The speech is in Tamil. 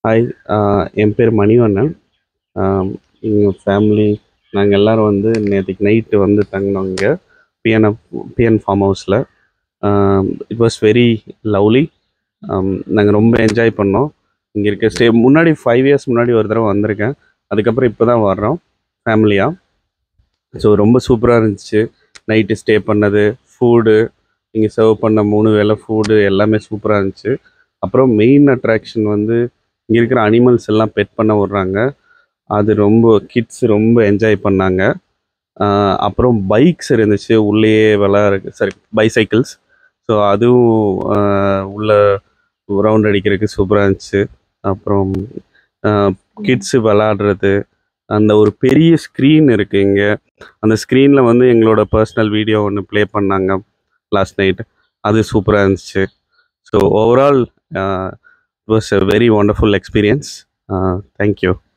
ஹாய் என் பேர் மணிவண்ணன் எங்கள் ஃபேமிலி நாங்கள் எல்லோரும் வந்து நேற்றுக்கு நைட்டு வந்து தங்கினோம் இங்கே பிஎன்எஃப் பிஎன் ஃபார்ம் ஹவுஸில் இட் வாஸ் வெரி லவ்லி நாங்கள் ரொம்ப என்ஜாய் பண்ணோம் இங்கே இருக்க ஸ்டே முன்னாடி ஃபைவ் இயர்ஸ் முன்னாடி ஒரு தடவை வந்திருக்கேன் அதுக்கப்புறம் இப்போ தான் வர்றோம் ஃபேமிலியாக ஸோ ரொம்ப சூப்பராக இருந்துச்சு நைட்டு ஸ்டே பண்ணது ஃபுட்டு இங்கே சர்வ் பண்ண மூணு வேளை ஃபுட்டு எல்லாமே சூப்பராக இருந்துச்சு அப்புறம் மெயின் அட்ராக்ஷன் வந்து இங்கே இருக்கிற அனிமல்ஸ் எல்லாம் பெட் பண்ண விட்றாங்க அது ரொம்ப கிட்ஸ் ரொம்ப என்ஜாய் பண்ணாங்க ஆஹ் அப்புறம் பைக்ஸ் இருந்துச்சு உள்ளேயே விளையாடு சாரி பைசைக்கிள்ஸ் ஸோ அதுவும் ஆஹ் உள்ள ரவுண்ட் அடிக்கிறதுக்கு சூப்பராக இருந்துச்சு அப்புறம் கிட்ஸு விளாடுறது அந்த ஒரு பெரிய ஸ்க்ரீன் இருக்குது இங்கே அந்த ஸ்க்ரீனில் வந்து எங்களோட பர்சனல் வீடியோ ஒன்று ப்ளே பண்ணாங்க லாஸ்ட் நைட் அது சூப்பராக இருந்துச்சு so overall it was a very wonderful experience thank you